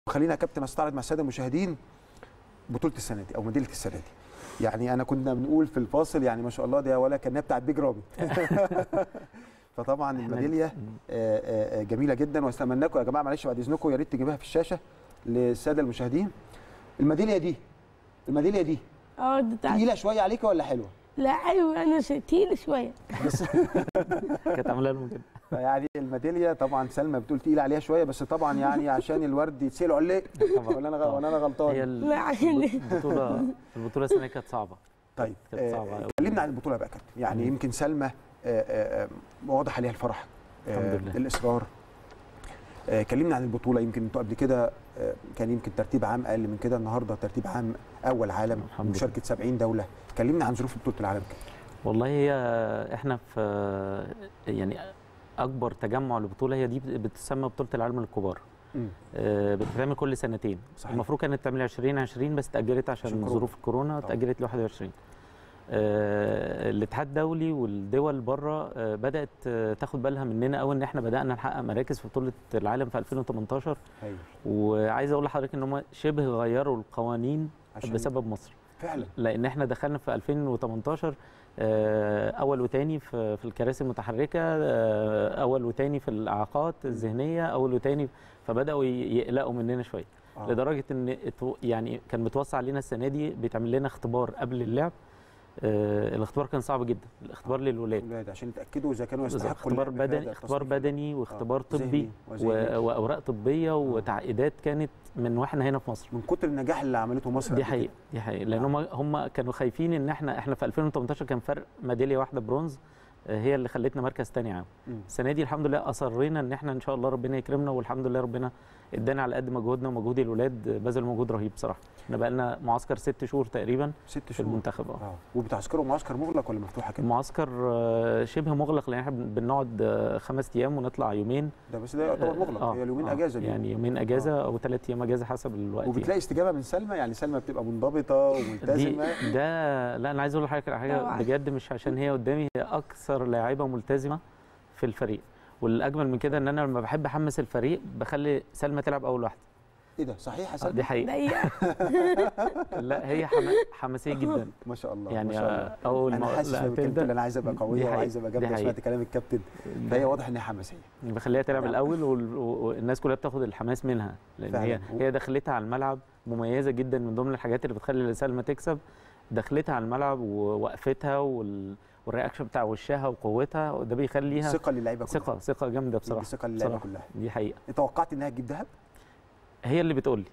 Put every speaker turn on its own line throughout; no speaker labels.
خلينا يا كابتن استعرض مع الساده المشاهدين بطوله السنه دي او ميداليه السنه دي يعني انا كنا بنقول في الفاصل يعني ما شاء الله دي ولا كانها بتاعت بيج رامي فطبعا الميداليه آه، آه، آه، جميله جدا واستمنى لكم يا جماعه معلش بعد اذنكم يا ريت تجيبوها في الشاشه للساده المشاهدين الميداليه دي الميداليه دي
اه ده بتاع
تقيله شويه عليك ولا حلوه؟
لا ايوه انا تقيل شويه
بس
كانت عامله لهم كده
يعني الميداليه طبعا سلمى بتقول تقيله عليها شويه بس طبعا يعني عشان الورد يتسال عليه ولا انا غ- ولا انا غلطان
هي
لا عشان
البطوله البطوله السنه دي كانت صعبه
طيب
كانت صعبة
آه،
أوي.
كلمنا عن البطوله بقى يا كابتن يعني
مم.
يمكن سلمى آه، آه، آه، واضح عليها الفرح آه،
الحمد لله.
الاصرار آه، كلمنا عن البطوله يمكن انتوا قبل كده آه، كان يمكن ترتيب عام اقل من كده النهارده ترتيب عام اول عالم
الحمد لله.
مشاركه 70 دوله كلمنا عن ظروف بطوله العالم كده
والله هي احنا في يعني اكبر تجمع لبطوله هي دي بتسمى بطوله العالم للكبار آه، بتتعمل كل سنتين
صحيح.
المفروض كانت تعمل 2020 بس اتاجلت عشان,
عشان كورونا.
ظروف الكورونا
طبعا.
اتاجلت ل 21 آه، الاتحاد الدولي والدول بره آه، بدات آه، تاخد بالها مننا قوي ان احنا بدانا نحقق مراكز في بطوله العالم في 2018
ايوه
وعايز اقول لحضرتك ان هم شبه غيروا القوانين
عشان
بسبب مصر
فعلا
لان احنا دخلنا في 2018 آه، اول وتاني في في الكراسي المتحركه آه، اول وتاني في الاعاقات الذهنيه اول وتاني فبداوا ي- يقلقوا مننا شويه
آه.
لدرجه ان اتو- يعني كان متوسع علينا السنه دي بيتعمل لنا اختبار قبل اللعب آه، الاختبار كان صعب جدا الاختبار للولاد
الولاد عشان يتاكدوا اذا كانوا
بالظبط.
يستحقوا
اختبار
اللعب في
بدني
هذا
اختبار
التصنيف.
بدني واختبار
آه،
طبي
ذهني وذهني.
و- واوراق طبيه وتعقيدات كانت من واحنا هنا في مصر
من كتر النجاح اللي عملته مصر
دي
قبل
حقيقة دي حقيقة لأن هم هم كانوا خايفين إن إحنا إحنا في 2018 كان فرق ميدالية واحدة برونز آه، هي اللي خلتنا مركز تاني عام
مم.
السنة دي الحمد لله أصرينا إن إحنا إن شاء الله ربنا يكرمنا والحمد لله ربنا ادانا على قد مجهودنا ومجهود الولاد آه، بذلوا مجهود رهيب بصراحة إحنا بقى لنا معسكر ست شهور تقريبا
ست
في
شهور
المنتخب اه
اه وبتعسكروا معسكر مغلق ولا مفتوحه كده؟
المعسكر آه، شبه مغلق لأن إحنا بن- بنقعد آه، خمس أيام ونطلع يومين
ده بس ده يعتبر مغلق
آه،
هي اليومين
آه،
اجازه دي
يعني يومين أجازة أو ثلاث أيام أجازة حسب الوقت يعني.
وبتلاقي استجابه من سلمى يعني سلمى بتبقى منضبطه
دي
وملتزمه
ده لا انا عايز اقول لحضرتك على حاجه
طبعاً.
بجد مش عشان هي قدامي هي اكثر لاعيبه ملتزمه في الفريق والاجمل من كده ان انا لما بحب احمس الفريق بخلي سلمى تلعب اول واحده
ايه ده صحيح يا
آه،
سلمى؟
دي حقيقه
ضيقه
لا هي حما- حماسيه جدا
ما شاء الله
يعني
ما شاء الله
آه، اول
انا
ما
حاسس
لا
ان كنت
تبدا
انا عايز ابقى
دي
قويه
حقيقة،
وعايز ابقى
دي
جامده سمعت
حقيقة.
كلام الكابتن فهي واضح ان هي حماسيه
بخليها تلعب الاول وال- والناس كلها بتاخد الحماس منها لان هي
فعلاً.
هي دخلتها على الملعب مميزه جدا من ضمن الحاجات اللي بتخلي سلمى تكسب دخلتها على الملعب ووقفتها وال... والرياكشن بتاع وشها وقوتها وده بيخليها
ثقه للعيبه كلها
ثقه ثقه جامده بصراحه
ثقه للعيبه
بصراحة.
كلها
دي حقيقه
توقعت انها تجيب ذهب
هي اللي بتقول لي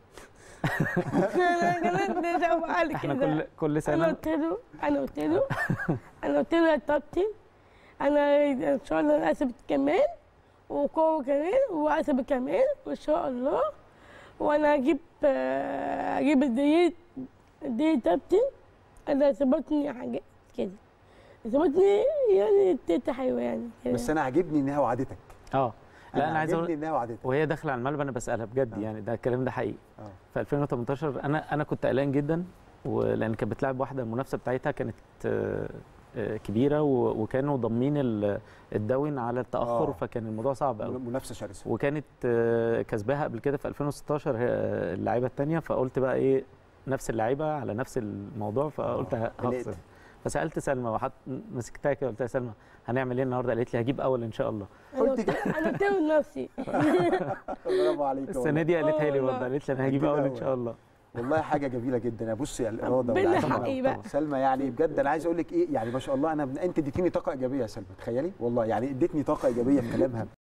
انا كمان نجاوب على
احنا
كده
كل كل
انا
سنه
قلت له انا قلت له انا قلت له يا كابتن انا ان شاء الله انا اثبت كمان وقوة كمان واثبت كمان وان شاء الله وانا اجيب آه، اجيب الديت الديت كابتن انا ثبتني حاجات كده ثبتني يعني التيتا حلوه يعني كده.
بس انا عاجبني انها وعدتك
اه لا انا عايز
عاجبني
اقول
انها وعدتك
وهي داخله على الملعب انا بسالها بجد
آه.
يعني ده الكلام ده حقيقي
اه
في 2018 انا انا كنت قلقان جدا ولان كانت بتلعب واحده المنافسه بتاعتها كانت آه، آه، كبيره و- وكانوا ضامنين ال- الدون على التاخر
آه.
فكان الموضوع صعب قوي
منافسه شرسه
وكانت آه، كسباها قبل كده في 2016 هي اللعيبه الثانيه فقلت بقى ايه نفس اللعيبه على نفس الموضوع فقلت
آه،
هخسر
قلقت.
فسالت سلمى وحط مسكتها كده قلت لها سلمى هنعمل ايه النهارده قالت لي هجيب اول ان شاء الله
انا
قلت
قلت انا قلت له لنفسي
برافو عليك
السنه
والله.
دي قالتها لي
والله.
برضه قالت لي انا هجيب
هجيب
اول ان
أول.
شاء الله
والله حاجه جميله جدا بصي الاراده
ربنا
والعزيمة.
حقيقي بقى.
سلمى يعني بجد انا عايز اقول لك ايه يعني ما شاء الله انا انت اديتيني طاقه ايجابيه يا سلمى تخيلي والله يعني اديتني طاقه ايجابيه في كلامها